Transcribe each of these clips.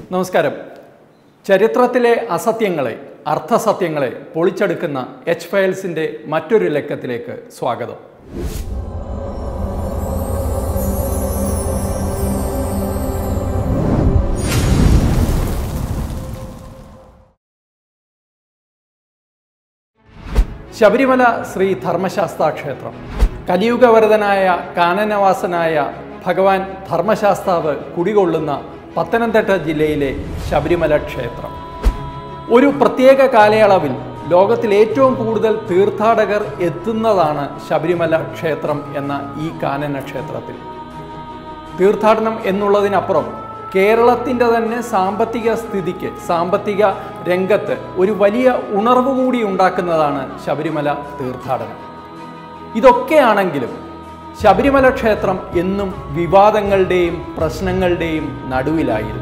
നമസ്കാരം ചരിത്രത്തിലെ അസത്യങ്ങളെ അർത്ഥസത്യങ്ങളെ പൊളിച്ചെടുക്കുന്ന എച്ച് ഫയൽസിൻ്റെ മറ്റൊരു ലക്കത്തിലേക്ക് സ്വാഗതം ശബരിമല ശ്രീ ധർമ്മശാസ്ത്ര ക്ഷേത്രം കലിയുഗവരതനായ കാനനവാസനായ ഭഗവാൻ ധർമ്മശാസ്താവ് കുടികൊള്ളുന്ന പത്തനംതിട്ട ജില്ലയിലെ ശബരിമല ക്ഷേത്രം ഒരു പ്രത്യേക കാലയളവിൽ ലോകത്തിൽ ഏറ്റവും കൂടുതൽ തീർത്ഥാടകർ എത്തുന്നതാണ് ശബരിമല ക്ഷേത്രം എന്ന ഈ കാനന ക്ഷേത്രത്തിൽ തീർത്ഥാടനം എന്നുള്ളതിനപ്പുറം കേരളത്തിൻ്റെ തന്നെ സാമ്പത്തിക സ്ഥിതിക്ക് സാമ്പത്തിക രംഗത്ത് ഒരു വലിയ ഉണർവ് കൂടി ഉണ്ടാക്കുന്നതാണ് ശബരിമല തീർത്ഥാടനം ഇതൊക്കെയാണെങ്കിലും ശബരിമല ക്ഷേത്രം എന്നും വിവാദങ്ങളുടെയും പ്രശ്നങ്ങളുടെയും നടുവിലായിരുന്നു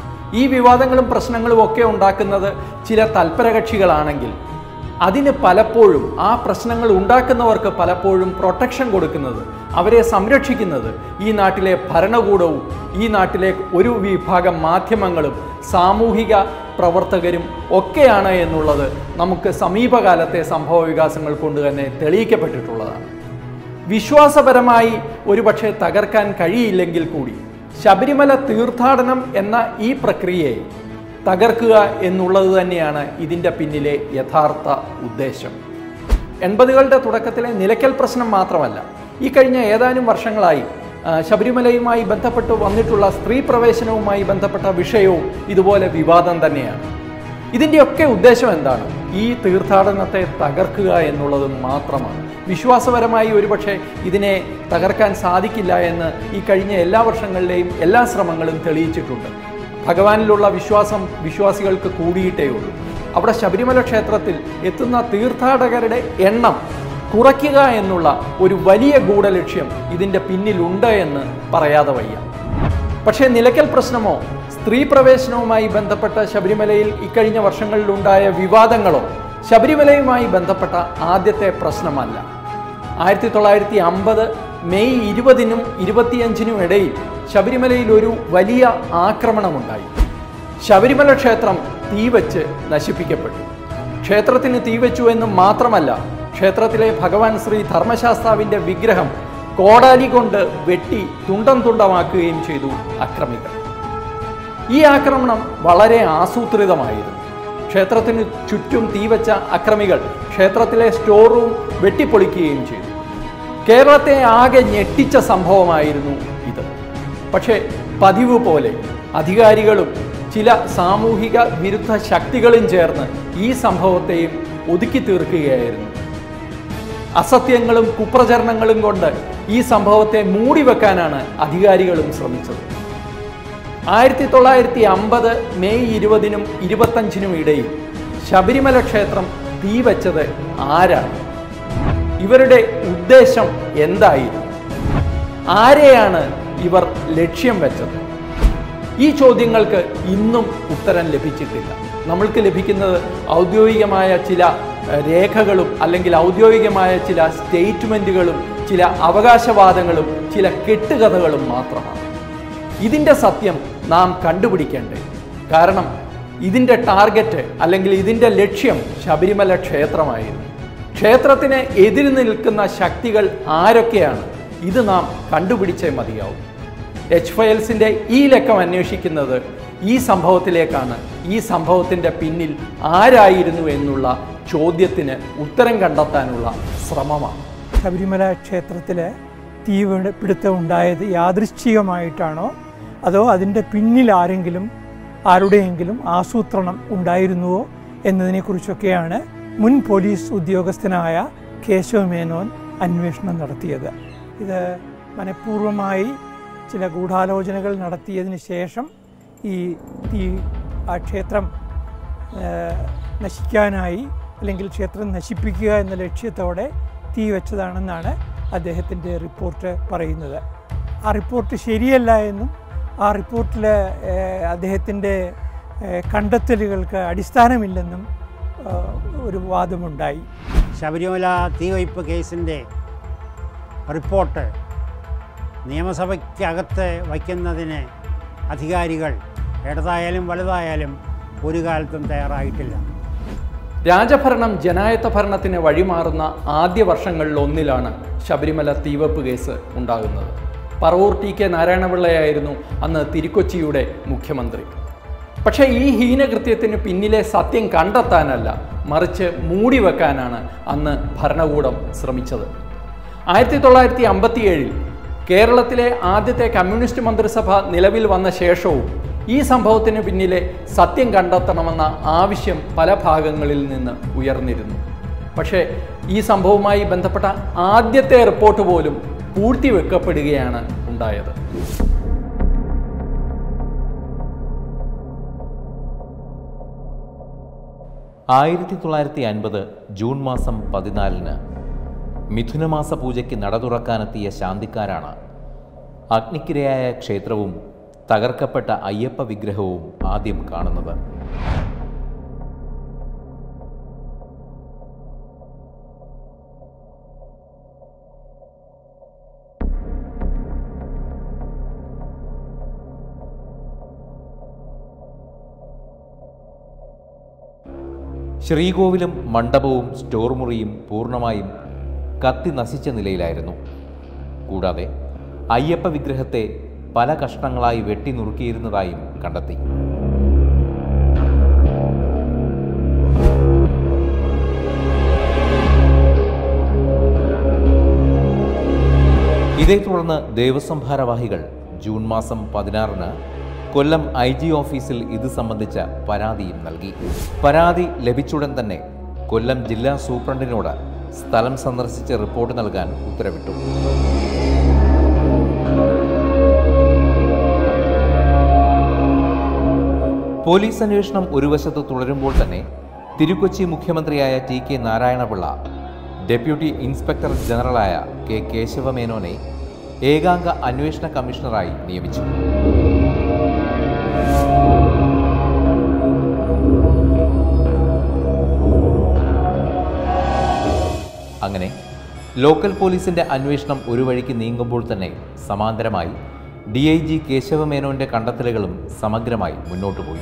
ഈ വിവാദങ്ങളും പ്രശ്നങ്ങളും ഒക്കെ ഉണ്ടാക്കുന്നത് ചില തൽപരകക്ഷികളാണെങ്കിൽ അതിന് പലപ്പോഴും ആ പ്രശ്നങ്ങൾ ഉണ്ടാക്കുന്നവർക്ക് പലപ്പോഴും പ്രൊട്ടക്ഷൻ കൊടുക്കുന്നത് അവരെ സംരക്ഷിക്കുന്നത് ഈ നാട്ടിലെ ഭരണകൂടവും ഈ നാട്ടിലെ ഒരു വിഭാഗം മാധ്യമങ്ങളും സാമൂഹിക പ്രവർത്തകരും ഒക്കെയാണ് എന്നുള്ളത് നമുക്ക് സമീപകാലത്തെ സംഭവ വികാസങ്ങൾ കൊണ്ട് തന്നെ തെളിയിക്കപ്പെട്ടിട്ടുള്ളതാണ് വിശ്വാസപരമായി ഒരുപക്ഷെ തകർക്കാൻ കഴിയില്ലെങ്കിൽ കൂടി ശബരിമല തീർത്ഥാടനം എന്ന ഈ പ്രക്രിയയെ തകർക്കുക എന്നുള്ളത് തന്നെയാണ് ഇതിൻ്റെ പിന്നിലെ യഥാർത്ഥ ഉദ്ദേശം എൺപതുകളുടെ തുടക്കത്തിലെ നിലയ്ക്കൽ പ്രശ്നം മാത്രമല്ല ഈ കഴിഞ്ഞ ഏതാനും വർഷങ്ങളായി ആ, ശബരിമലയുമായി ബന്ധപ്പെട്ട് വന്നിട്ടുള്ള സ്ത്രീ പ്രവേശനവുമായി ബന്ധപ്പെട്ട വിഷയവും ഇതുപോലെ വിവാദം തന്നെയാണ് ഇതിൻ്റെയൊക്കെ ഉദ്ദേശം എന്താണ് ഈ തീർത്ഥാടനത്തെ തകർക്കുക എന്നുള്ളത് മാത്രമാണ് വിശ്വാസപരമായി ഒരുപക്ഷെ ഇതിനെ തകർക്കാൻ സാധിക്കില്ല എന്ന് ഈ കഴിഞ്ഞ എല്ലാ വർഷങ്ങളിലെയും എല്ലാ ശ്രമങ്ങളും തെളിയിച്ചിട്ടുണ്ട് ഭഗവാനിലുള്ള വിശ്വാസം വിശ്വാസികൾക്ക് കൂടിയിട്ടേ ഉള്ളൂ അവിടെ ശബരിമല ക്ഷേത്രത്തിൽ എത്തുന്ന തീർത്ഥാടകരുടെ എണ്ണം കുറയ്ക്കുക എന്നുള്ള ഒരു വലിയ ഗൂഢലക്ഷ്യം ഇതിൻ്റെ പിന്നിലുണ്ട് എന്ന് പറയാതെ വയ്യ പക്ഷേ നിലയ്ക്കൽ പ്രശ്നമോ സ്ത്രീ പ്രവേശനവുമായി ബന്ധപ്പെട്ട ശബരിമലയിൽ ഇക്കഴിഞ്ഞ വർഷങ്ങളിലുണ്ടായ വിവാദങ്ങളോ ശബരിമലയുമായി ബന്ധപ്പെട്ട ആദ്യത്തെ പ്രശ്നമല്ല ആയിരത്തി തൊള്ളായിരത്തി അമ്പത് മെയ് ഇരുപതിനും ഇരുപത്തിയഞ്ചിനും ഇടയിൽ ശബരിമലയിൽ ഒരു വലിയ ആക്രമണമുണ്ടായി ശബരിമല ക്ഷേത്രം തീവച്ച് നശിപ്പിക്കപ്പെട്ടു ക്ഷേത്രത്തിന് തീവച്ചു എന്ന് മാത്രമല്ല ക്ഷേത്രത്തിലെ ഭഗവാൻ ശ്രീ ധർമ്മശാസ്താവിൻ്റെ വിഗ്രഹം കോടാലി കൊണ്ട് വെട്ടി തുണ്ടം തുണ്ടമാക്കുകയും ചെയ്തു അക്രമികൾ ഈ ആക്രമണം വളരെ ആസൂത്രിതമായിരുന്നു ക്ഷേത്രത്തിന് ചുറ്റും തീവച്ച അക്രമികൾ ക്ഷേത്രത്തിലെ സ്റ്റോർ റൂം വെട്ടിപ്പൊളിക്കുകയും ചെയ്തു കേരളത്തെ ആകെ ഞെട്ടിച്ച സംഭവമായിരുന്നു ഇത് പക്ഷേ പതിവ് പോലെ അധികാരികളും ചില സാമൂഹിക വിരുദ്ധ ശക്തികളും ചേർന്ന് ഈ സംഭവത്തെയും ഒതുക്കി തീർക്കുകയായിരുന്നു അസത്യങ്ങളും കുപ്രചരണങ്ങളും കൊണ്ട് ഈ സംഭവത്തെ മൂടിവെക്കാനാണ് അധികാരികളും ശ്രമിച്ചത് ആയിരത്തി തൊള്ളായിരത്തി അമ്പത് മെയ് ഇരുപതിനും ഇരുപത്തഞ്ചിനും ഇടയിൽ ശബരിമല ക്ഷേത്രം തീവച്ചത് ആരാണ് ഇവരുടെ ഉദ്ദേശം എന്തായിരുന്നു ആരെയാണ് ഇവർ ലക്ഷ്യം വെച്ചത് ഈ ചോദ്യങ്ങൾക്ക് ഇന്നും ഉത്തരം ലഭിച്ചിട്ടില്ല നമ്മൾക്ക് ലഭിക്കുന്നത് ഔദ്യോഗികമായ ചില ഏഹ്, രേഖകളും അല്ലെങ്കിൽ ഔദ്യോഗികമായ ചില സ്റ്റേറ്റ്മെൻറ്റുകളും ചില അവകാശവാദങ്ങളും ചില കെട്ടുകഥകളും മാത്രമാണ് ഇതിൻ്റെ സത്യം നാം കണ്ടുപിടിക്കേണ്ടേ കാരണം ഇതിൻ്റെ ടാർഗറ്റ് അല്ലെങ്കിൽ ഇതിൻ്റെ ലക്ഷ്യം ശബരിമല ക്ഷേത്രമായിരുന്നു ക്ഷേത്രത്തിന് എതിര് നിൽക്കുന്ന ശക്തികൾ ആരൊക്കെയാണ് ഇത് നാം കണ്ടുപിടിച്ചേ മതിയാവും എച്ച് ഫയൽസിൻ്റെ ഈ ലക്കം അന്വേഷിക്കുന്നത് ഈ സംഭവത്തിലേക്കാണ് ഈ സംഭവത്തിൻ്റെ പിന്നിൽ ആരായിരുന്നു എന്നുള്ള ചോദ്യത്തിന് ഉത്തരം കണ്ടെത്താനുള്ള ശ്രമമാണ് ശബരിമല ക്ഷേത്രത്തിൽ തീ വീണ് പിടുത്തം ഉണ്ടായത് യാദൃശ്ചികമായിട്ടാണോ അതോ അതിൻ്റെ പിന്നിൽ ആരെങ്കിലും ആരുടെയെങ്കിലും ആസൂത്രണം ഉണ്ടായിരുന്നുവോ എന്നതിനെക്കുറിച്ചൊക്കെയാണ് മുൻ പോലീസ് ഉദ്യോഗസ്ഥനായ കേശവ മേനോൻ അന്വേഷണം നടത്തിയത് ഇത് മനഃപൂർവ്വമായി ചില ഗൂഢാലോചനകൾ നടത്തിയതിന് ശേഷം ഈ തീ ആ ക്ഷേത്രം ഏഹ് നശിക്കാനായി അല്ലെങ്കിൽ ക്ഷേത്രം നശിപ്പിക്കുക എന്ന ലക്ഷ്യത്തോടെ തീ വെച്ചതാണെന്നാണ് അദ്ദേഹത്തിൻ്റെ റിപ്പോർട്ട് പറയുന്നത് ആ റിപ്പോർട്ട് ശരിയല്ല എന്നും ആ റിപ്പോർട്ടിൽ അദ്ദേഹത്തിൻ്റെ ഏഹ് കണ്ടെത്തലുകൾക്ക് അടിസ്ഥാനമില്ലെന്നും ഏഹ് ഒരു വാദമുണ്ടായി ശബരിമല തീവയ്പ് കേസിൻ്റെ റിപ്പോർട്ട് നിയമസഭയ്ക്കകത്ത് വയ്ക്കുന്നതിന് അധികാരികൾ ഇടതായാലും വലുതായാലും ഒരു കാലത്തും തയ്യാറായിട്ടില്ല രാജഭരണം ജനായത്ത ഭരണത്തിന് വഴിമാറുന്ന ആദ്യ വർഷങ്ങളിൽ ഒന്നിലാണ് ശബരിമല തീവെപ്പ് കേസ് ഉണ്ടാകുന്നത് പറവൂർ ടി കെ നാരായണപിള്ളയായിരുന്നു അന്ന് തിരുക്കൊച്ചിയുടെ മുഖ്യമന്ത്രി പക്ഷേ ഈ ഹീനകൃത്യത്തിന് പിന്നിലെ സത്യം കണ്ടെത്താനല്ല മറിച്ച് മൂടിവെക്കാനാണ് അന്ന് ഭരണകൂടം ശ്രമിച്ചത് ആയിരത്തി തൊള്ളായിരത്തി അമ്പത്തിയേഴിൽ കേരളത്തിലെ ആദ്യത്തെ കമ്മ്യൂണിസ്റ്റ് മന്ത്രിസഭ നിലവിൽ വന്ന ശേഷവും ഈ സംഭവത്തിന് പിന്നിലെ സത്യം കണ്ടെത്തണമെന്ന ആവശ്യം പല ഭാഗങ്ങളിൽ നിന്ന് ഉയർന്നിരുന്നു പക്ഷേ ഈ സംഭവവുമായി ബന്ധപ്പെട്ട ആദ്യത്തെ റിപ്പോർട്ട് പോലും പൂഴ്ത്തിവെക്കപ്പെടുകയാണ് ഉണ്ടായത് ആയിരത്തി തൊള്ളായിരത്തി അൻപത് ജൂൺ മാസം പതിനാലിന് മിഥുനമാസ പൂജയ്ക്ക് നട തുറക്കാനെത്തിയ ശാന്തിക്കാരാണ് അഗ്നിക്കിരയായ ക്ഷേത്രവും തകർക്കപ്പെട്ട അയ്യപ്പ വിഗ്രഹവും ആദ്യം കാണുന്നത് ശ്രീകോവിലും മണ്ഡപവും സ്റ്റോർ മുറിയും പൂർണ്ണമായും കത്തി നശിച്ച നിലയിലായിരുന്നു കൂടാതെ അയ്യപ്പ വിഗ്രഹത്തെ പല കഷ്ണങ്ങളായി വെട്ടി നുറുക്കിയിരുന്നതായും കണ്ടെത്തി ഇതേ തുടർന്ന് ദേവസ്വം ഭാരവാഹികൾ ജൂൺ മാസം പതിനാറിന് കൊല്ലം ഐ ജി ഓഫീസിൽ ഇത് സംബന്ധിച്ച പരാതിയും നൽകി പരാതി ലഭിച്ചുടൻ തന്നെ കൊല്ലം ജില്ലാ സൂപ്രണ്ടിനോട് സ്ഥലം സന്ദർശിച്ച് റിപ്പോർട്ട് നൽകാൻ ഉത്തരവിട്ടു പോലീസ് അന്വേഷണം ഒരു വശത്ത് തുടരുമ്പോൾ തന്നെ തിരുക്കൊച്ചി മുഖ്യമന്ത്രിയായ T K Narayanapillai deputy inspector ജനറലായ കെ കേശവമേനോനെ ഏകാംഗ അന്വേഷണ കമ്മീഷണറായി നിയമിച്ചു അങ്ങനെ ലോക്കൽ പോലീസിന്റെ അന്വേഷണം ഒരു വഴിക്ക് നീങ്ങുമ്പോൾ തന്നെ സമാന്തരമായി ഡി ഐ ജി കേശവമേനോന്റെ കണ്ടെത്തലുകളും സമഗ്രമായി മുന്നോട്ടു പോയി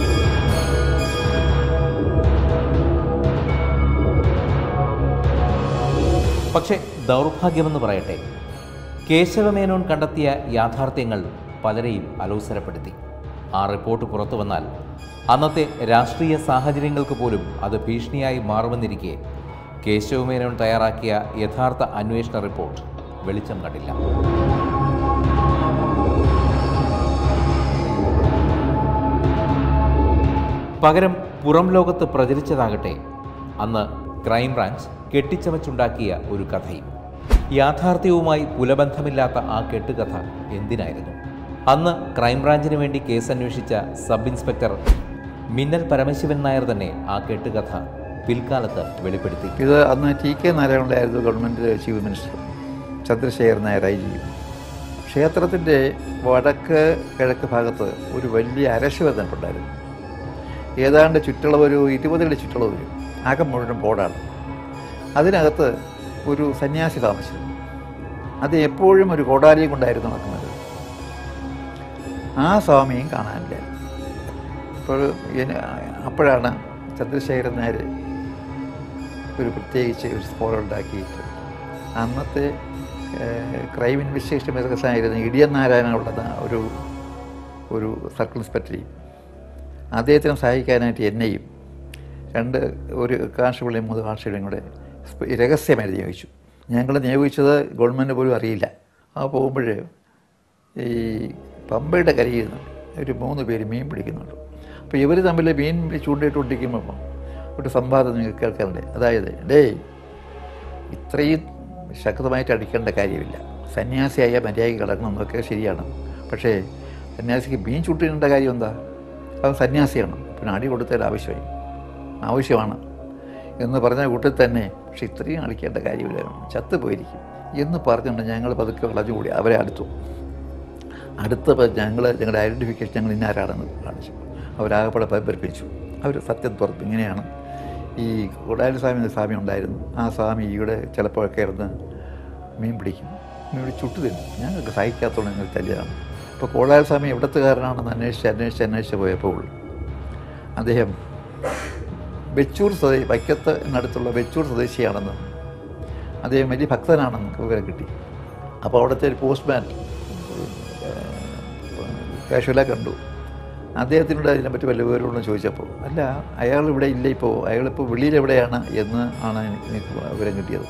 പക്ഷേ ദൗർഭാഗ്യമെന്ന് പറയട്ടെ കേശവമേനോൻ കണ്ടെത്തിയ യാഥാർത്ഥ്യങ്ങൾ പലരെയും അലോസരപ്പെടുത്തി ആ റിപ്പോർട്ട് പുറത്തു വന്നാൽ അന്നത്തെ രാഷ്ട്രീയ സാഹചര്യങ്ങൾക്ക് പോലും അത് ഭീഷണിയായി മാറുമെന്നിരിക്കെ കേശവമേനോൻ തയ്യാറാക്കിയ യഥാർത്ഥ അന്വേഷണ റിപ്പോർട്ട് വെളിച്ചം കണ്ടില്ല പകരം പുറം ലോകത്ത് പ്രചരിച്ചതാകട്ടെ അന്ന് ക്രൈംബ്രാഞ്ച് കെട്ടിച്ചമച്ചുണ്ടാക്കിയ ഒരു കഥയും യാഥാർത്ഥ്യവുമായി പുലബന്ധമില്ലാത്ത ആ കെട്ടുകഥ എന്തിനായിരുന്നു അന്ന് ക്രൈംബ്രാഞ്ചിന് വേണ്ടി കേസ് അന്വേഷിച്ച സബ് ഇൻസ്പെക്ടർ മിന്നൽ പരമശിവൻ നായർ തന്നെ ആ കെട്ടുകഥ പിൽക്കാലത്ത് വെളിപ്പെടുത്തി ഇത് അന്ന് ടി കെ നാരായണനായിരുന്നു government chief minister Chandrasekharan Nair I G ക്ഷേത്രത്തിൻ്റെ വടക്ക് കിഴക്ക് ഭാഗത്ത് ഒരു വലിയ അരശിവതണ്ടുണ്ടായിരുന്നു ഏതാണ്ട് ചുറ്റളവ് ഒരു ഇരുപതടി ചുറ്റളവ് വരും ആകം മുഴുവൻ ബോർഡാണ് അതിനകത്ത് ഒരു സന്യാസി താമസിച്ചു അത് എപ്പോഴും ഒരു കോടാലിയും കൊണ്ടായിരുന്നു നടക്കുന്നത് ആ സ്വാമിയും കാണാനില്ല അപ്പോൾ ഇനി- അപ്പോഴാണ് ചന്ദ്രശേഖരൻ നായർ ഒരു പ്രത്യേകിച്ച് ഒരു സ്ഫോടനം ഉണ്ടാക്കിയിട്ട് അന്നത്തെ ഏഹ്, ക്രൈം ഇൻവെസ്റ്റിഗേഷൻ മേധാവിയായിരുന്ന ഇടിയൻ നാരായണനുള്ള ഒരു ഒരു സർക്കിൾ ഇൻസ്പെക്ടറെയും അദ്ദേഹത്തിനെ സഹായിക്കാനായിട്ട് എന്നെയും രണ്ട് ഒരു കാൺസ്റ്റബിളെയും മൂന്ന് കാൺസ്റ്റബിളെയും കൂടെ സ്പ- രഹസ്യമായിട്ട് നിയോഗിച്ചു ഞങ്ങൾ നിയോഗിച്ചത് ഗവൺമെൻറ് പോലും അറിയില്ല ആ പോകുമ്പോൾ ഈ പമ്പയുടെ കരയിൽ നിന്ന് ഒരു മൂന്ന് പേര് മീൻ പിടിക്കുന്നുണ്ട് അപ്പോൾ ഇവർ തമ്മിൽ മീൻ ചൂണ്ടയിട്ടുകൊണ്ടിരിക്കുമ്പോൾ ഒരു സംവാദം നിങ്ങൾക്ക് കേൾക്കാറുണ്ട് അതായത് ഡേയ് ഇത്രയും ശക്തമായിട്ട് അടിക്കേണ്ട കാര്യമില്ല സന്യാസിയായ മര്യാദയ്ക്ക് കിടക്കണം എന്നൊക്കെ ശരിയാണ് പക്ഷേ സന്യാസിക്ക് മീൻ ചുട്ടിടേണ്ട കാര്യം എന്താ അവൻ സന്യാസിയാണ് പിന്നെ അടി കൊടുത്തതിൽ ആവശ്യമായി ആവശ്യമാണ് എന്ന് പറഞ്ഞ കൂട്ടിൽ തന്നെ പക്ഷെ ഇത്രയും അടിക്കേണ്ട കാര്യമില്ല ചത്തു പോയിരിക്കും എന്ന് പറഞ്ഞുകൊണ്ട് ഞങ്ങൾ പതുക്കെ വളഞ്ഞുകൂടി അവരെ അടുത്തു അടുത്തപ്പോൾ ഞങ്ങൾ ഞങ്ങളുടെ ഐഡൻറ്റിഫിക്കേഷൻ ഞങ്ങൾ ഇന്നാരാണെന്ന് കാണിച്ചു അവരാകപ്പെടെ പരിപ്പിച്ചു അവർ സത്യം തുറന്നു ഇങ്ങനെയാണ് ഈ കൊടാലി സ്വാമി എന്ന സ്വാമി ഉണ്ടായിരുന്നു ആ സ്വാമി ഇവിടെ ചിലപ്പോഴൊക്കെ ഇരുന്ന് മീൻ പിടിക്കും മീൻ പിടി ചുട്ടു തരും ഞങ്ങൾക്ക് സഹിക്കാത്തോളം ഞങ്ങൾ തല്ലിയതാണ് അപ്പോൾ കോടാലസ്വാമി എവിടത്തുകാരനാണെന്ന് അന്വേഷിച്ച് അന്വേഷിച്ച് അന്വേഷിച്ച് പോയപ്പോൾ അദ്ദേഹം വെച്ചൂർ സ്വദേശി വൈക്കത്ത് എന്നടുത്തുള്ള വെച്ചൂർ സ്വദേശിയാണെന്നും അദ്ദേഹം വലിയ ഭക്തനാണെന്ന് വിവരം കിട്ടി അപ്പോൾ അവിടുത്തെ ഒരു പോസ്റ്റ്മാൻ കാഷ്വല കണ്ടു അദ്ദേഹത്തിനോട് അതിനെപ്പറ്റി വല്ല വിവരമുണ്ടെന്ന് ചോദിച്ചപ്പോൾ അല്ല അയാൾ ഇവിടെ ഇല്ല ഇപ്പോൾ അയാളിപ്പോൾ വെളിയിൽ എവിടെയാണ് എന്ന് ആണ് എനിക്ക് വിവരം കിട്ടിയത്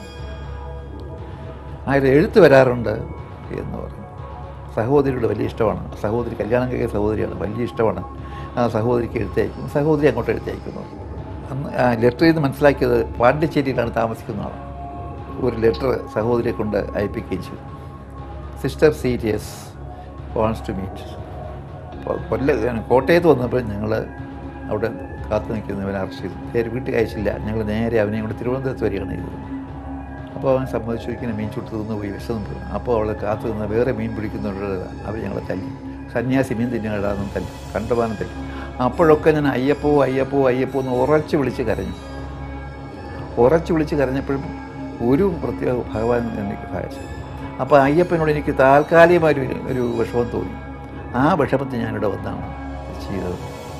അയാൾ എഴുത്ത് വരാറുണ്ട് എന്ന് പറഞ്ഞു സഹോദരിയുടെ വലിയ ഇഷ്ടമാണ് സഹോദരി കല്യാണം കഴിക്കിയ സഹോദരിയാണ് വലിയ ഇഷ്ടമാണ് ആ സഹോദരിക്ക് എഴുത്തയക്കും സഹോദരി അങ്ങോട്ട് എഴുത്തയക്കുന്നു അന്ന് ആ ലെറ്ററിൽ നിന്ന് മനസ്സിലാക്കിയത് പാണ്ഡിച്ചേരിയിലാണ് താമസിക്കുന്നതാണ് ഒരു ലെറ്റർ സഹോദരിയെ കൊണ്ട് അയപ്പിക്കുകയും ചെയ്തു sister serious wants to meet കൊല്ല കോട്ടയത്ത് വന്നപ്പോൾ ഞങ്ങൾ അവിടെ കാത്തു നിൽക്കുന്നവനെ അറസ്റ്റ് ചെയ്തു പേര് വീട്ടിൽ അയച്ചില്ല ഞങ്ങൾ നേരെ അവനെ ഇവിടെ തിരുവനന്തപുരത്ത് വരികയാണ് ചെയ്തത് അപ്പോൾ അവൻ സമ്മതിച്ചു ഇങ്ങനെ മീൻ ചുട്ട് തിന്ന് പോയി വിശന്ന് പോയി അപ്പോൾ അവളെ കാത്തു നിന്ന് വേറെ മീൻ പിടിക്കുന്നവരുടെ അവർ ഞങ്ങളെ തല്ലി സന്യാസി മീൻ തിന്നുകടാന്നും തല്ലി കണ്ടപാനം തല്ലി അപ്പോഴൊക്കെ ഞാൻ അയ്യപ്പോ അയ്യപ്പോ അയ്യപ്പോ എന്ന് ഉറച്ച് വിളിച്ച് കരഞ്ഞു ഉറച്ച് വിളിച്ച് കരഞ്ഞപ്പോഴും ഒരു പ്രത്യേക ഭഗവാൻ എനിക്ക് സഹായിച്ചു അപ്പോൾ അയ്യപ്പനോട് എനിക്ക് താൽക്കാലികമായ ഒരു ഒരു വിഷമം തോന്നി ആ വിഷമത്തിൽ ഞാനിവിടെ വന്നാണ് ചെയ്തത്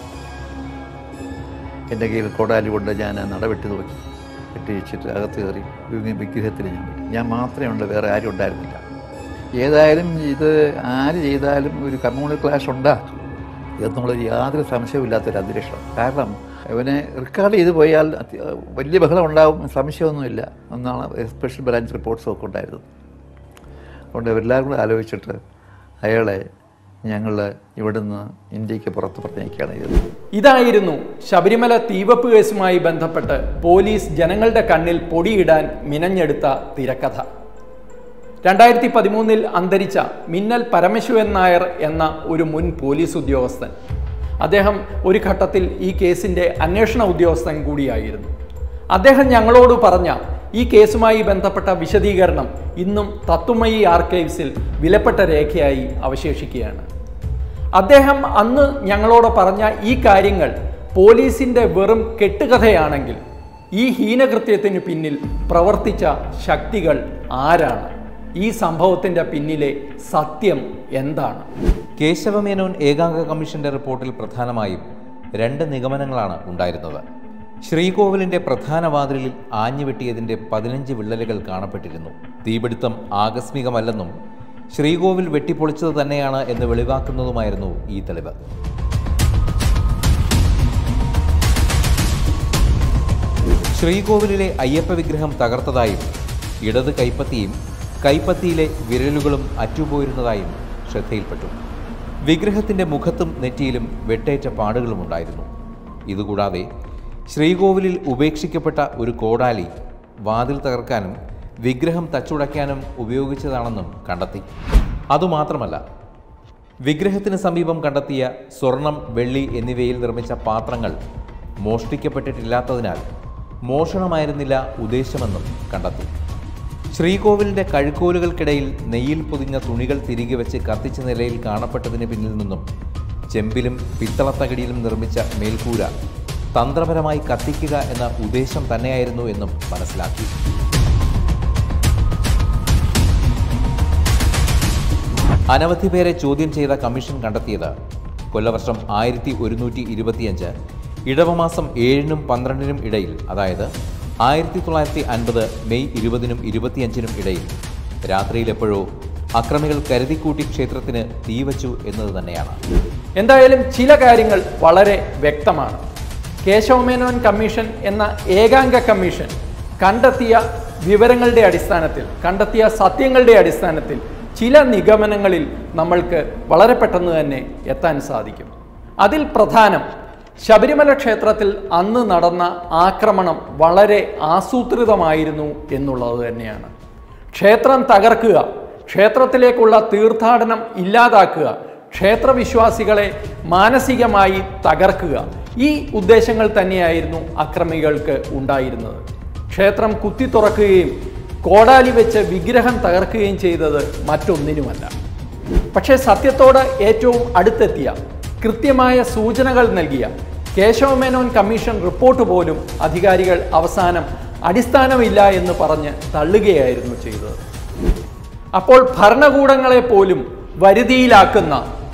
എൻ്റെ കയ്യിൽ കോടാലി കൊണ്ട് ഞാൻ നടവെട്ടി നോക്കി വെട്ടി വെച്ചിട്ട് അകത്ത് കയറി വിഗ്ര- വിഗ്രഹത്തിൽ ഞാൻ പോയി ഞാൻ മാത്രമേ ഉള്ളൂ വേറെ ആരും ഉണ്ടായിരുന്നില്ല ഏതായാലും ഇത് ആര് ചെയ്താലും ഒരു കമ്മ്യൂണൽ ക്ലാഷ് ഉണ്ടാ എന്നുള്ളത് യാതൊരു സംശയമില്ലാത്തൊരു അന്തരീക്ഷം കാരണം ഇവനെ റെക്കോർഡ് ചെയ്ത് പോയാൽ അത്യ- വലിയ ബഹളം ഉണ്ടാവും സംശയമൊന്നുമില്ല എന്നാണ് സ്പെഷ്യൽ ബ്രാഞ്ച് റിപ്പോർട്ട്സും ഒക്കെ ഉണ്ടായിരുന്നത് അതുകൊണ്ട് എല്ലാവരും കൂടെ ആലോചിച്ചിട്ട് അയാളെ ഞങ്ങൾ ഇവിടുന്ന് ഇന്ത്യക്ക് പുറത്ത് പറഞ്ഞേക്കാണ് ചെയ്തത് ഇതായിരുന്നു ശബരിമല തീവപ്പ് കേസുമായി ബന്ധപ്പെട്ട് പോലീസ് ജനങ്ങളുടെ കണ്ണിൽ പൊടിയിടാൻ മിനഞ്ഞെടുത്ത തിരക്കഥ രണ്ടായിരത്തി പതിമൂന്നിൽ അന്തരിച്ച മിന്നൽ പരമശിവൻ നായർ എന്ന ഒരു മുൻ പോലീസ് ഉദ്യോഗസ്ഥൻ അദ്ദേഹം ഒരു ഘട്ടത്തിൽ ഈ കേസിൻ്റെ അന്വേഷണ ഉദ്യോഗസ്ഥൻ കൂടിയായിരുന്നു അദ്ദേഹം ഞങ്ങളോട് പറഞ്ഞ ഈ കേസുമായി ബന്ധപ്പെട്ട വിശദീകരണം ഇന്നും തത്തുമയി ആർക്കൈവ്സിൽ വിലപ്പെട്ട രേഖയായി അവശേഷിക്കുകയാണ് അദ്ദേഹം അന്ന് ഞങ്ങളോട് പറഞ്ഞ ഈ കാര്യങ്ങൾ പോലീസിൻ്റെ വെറും കെട്ടുകഥയാണെങ്കിൽ ഈ ഹീനകൃത്യത്തിന് പിന്നിൽ പ്രവർത്തിച്ച ശക്തികൾ ആരാണ് ഈ സംഭവത്തിൻ്റെ പിന്നിലെ സത്യം എന്താണ് കേശവമേനോൻ ഏകാംഗ കമ്മീഷന്റെ റിപ്പോർട്ടിൽ പ്രധാനമായും രണ്ട് നിഗമനങ്ങളാണ് ഉണ്ടായിരുന്നത് ശ്രീകോവിലിന്റെ പ്രധാന വാതിലിൽ ആഞ്ഞുവെട്ടിയതിന്റെ പതിനഞ്ച് വിള്ളലുകൾ കാണപ്പെട്ടിരുന്നു തീപിടുത്തം ആകസ്മികമല്ലെന്നും ശ്രീകോവിൽ വെട്ടിപ്പൊളിച്ചത് തന്നെയാണ് എന്ന് വെളിവാക്കുന്നതുമായിരുന്നു ഈ തെളിവ് ശ്രീകോവിലിലെ അയ്യപ്പ വിഗ്രഹം തകർത്തതായും ഇടത് കൈപ്പത്തിയും കൈപ്പത്തിയിലെ വിരലുകളും അറ്റുപോയിരുന്നതായും ശ്രദ്ധയിൽപ്പെട്ടു വിഗ്രഹത്തിന്റെ മുഖത്തും നെറ്റിയിലും വെട്ടേറ്റ പാടുകളുമുണ്ടായിരുന്നു ഇതുകൂടാതെ ശ്രീകോവിലിൽ ഉപേക്ഷിക്കപ്പെട്ട ഒരു കോടാലി വാതിൽ തകർക്കാനും വിഗ്രഹം തച്ചുടയ്ക്കാനും ഉപയോഗിച്ചതാണെന്നും കണ്ടെത്തി അതുമാത്രമല്ല വിഗ്രഹത്തിന് സമീപം കണ്ടെത്തിയ സ്വർണം വെള്ളി എന്നിവയിൽ നിർമ്മിച്ച പാത്രങ്ങൾ മോഷ്ടിക്കപ്പെട്ടിട്ടില്ലാത്തതിനാൽ മോഷണമായിരുന്നില്ല ഉദ്ദേശമെന്നും കണ്ടെത്തി ശ്രീകോവിലിന്റെ കഴുക്കോലുകൾക്കിടയിൽ നെയ്യിൽ പൊതിഞ്ഞ തുണികൾ തിരികെ വെച്ച് കത്തിച്ച നിലയിൽ കാണപ്പെട്ടതിന് പിന്നിൽ നിന്നും ചെമ്പിലും പിത്തളത്തകിടിയിലും നിർമ്മിച്ച മേൽക്കൂര തന്ത്രപരമായി കത്തിക്കുക എന്ന ഉദ്ദേശം തന്നെയായിരുന്നു എന്നും മനസ്സിലാക്കി അനവധി പേരെ ചോദ്യം ചെയ്ത കമ്മീഷൻ കണ്ടെത്തിയത് കൊല്ലവർഷം ആയിരത്തി ഒരുന്നൂറ്റി ഇരുപത്തിയഞ്ച് ഇടവമാസം ഏഴിനും പന്ത്രണ്ടിനും ഇടയിൽ അതായത് ആയിരത്തി തൊള്ളായിരത്തി അൻപത് മെയ് ഇരുപതിനും ഇരുപത്തിയഞ്ചിനും ഇടയിൽ രാത്രിയിൽ എപ്പോഴോ അക്രമികൾ കരുതിക്കൂട്ടി ക്ഷേത്രത്തിന് തീവച്ചു എന്നത് തന്നെയാണ് എന്തായാലും ചില കാര്യങ്ങൾ വളരെ വ്യക്തമാണ് കേശവമേനോൻ കമ്മീഷൻ എന്ന ഏകാംഗ കമ്മീഷൻ കണ്ടെത്തിയ വിവരങ്ങളുടെ അടിസ്ഥാനത്തിൽ കണ്ടെത്തിയ സത്യങ്ങളുടെ അടിസ്ഥാനത്തിൽ ചില നിഗമനങ്ങളിൽ നമ്മൾക്ക് വളരെ പെട്ടെന്ന് തന്നെ എത്താൻ സാധിക്കും അതിൽ പ്രധാനം ശബരിമല ക്ഷേത്രത്തിൽ അന്ന് നടന്ന ആക്രമണം വളരെ ആസൂത്രിതമായിരുന്നു എന്നുള്ളത് തന്നെയാണ് ക്ഷേത്രം തകർക്കുക ക്ഷേത്രത്തിലേക്കുള്ള തീർത്ഥാടനം ഇല്ലാതാക്കുക ക്ഷേത്രവിശ്വാസികളെ മാനസികമായി തകർക്കുക ഈ ഉദ്ദേശങ്ങൾ തന്നെയായിരുന്നു അക്രമികൾക്ക് ഉണ്ടായിരുന്നത് ക്ഷേത്രം കുത്തി തുറക്കുകയും കോടാലി വെച്ച് വിഗ്രഹം തകർക്കുകയും ചെയ്തത് മറ്റൊന്നിനുമല്ല പക്ഷേ സത്യത്തോട് ഏറ്റവും അടുത്തെത്തിയ കൃത്യമായ സൂചനകൾ നൽകിയ കേശവമേനോൻ കമ്മീഷൻ റിപ്പോർട്ട് പോലും അധികാരികൾ അവസാനം അടിസ്ഥാനമില്ല എന്ന് പറഞ്ഞ് തള്ളുകയായിരുന്നു ചെയ്തത് അപ്പോൾ ഭരണകൂടങ്ങളെ പോലും വരുതിയിലാക്കുന്ന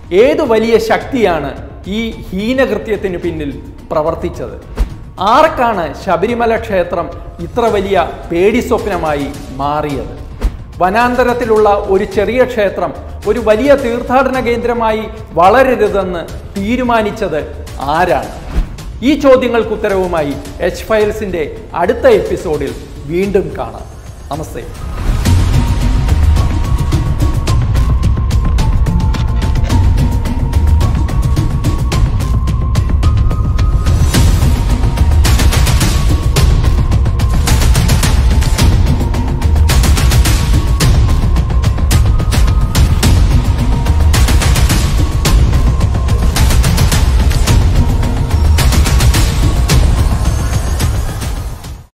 ഏതു വലിയ ശക്തിയാണ് ഈ ഹീനകൃത്യത്തിന് പിന്നിൽ പ്രവർത്തിച്ചത് ആർക്കാണ് ശബരിമല ക്ഷേത്രം ഇത്ര വലിയ പേടി സ്വപ്നമായി മാറിയത് വനാന്തരത്തിലുള്ള ഒരു ചെറിയ ക്ഷേത്രം ഒരു വലിയ തീർത്ഥാടന കേന്ദ്രമായി വളരരുതെന്ന് തീരുമാനിച്ചത് ആരാണ് ഈ ചോദ്യങ്ങൾക്ക് ഉത്തരവുമായി എച്ച് ഫയൽസിൻ്റെ അടുത്ത എപ്പിസോഡിൽ വീണ്ടും കാണാം നമസ്തേ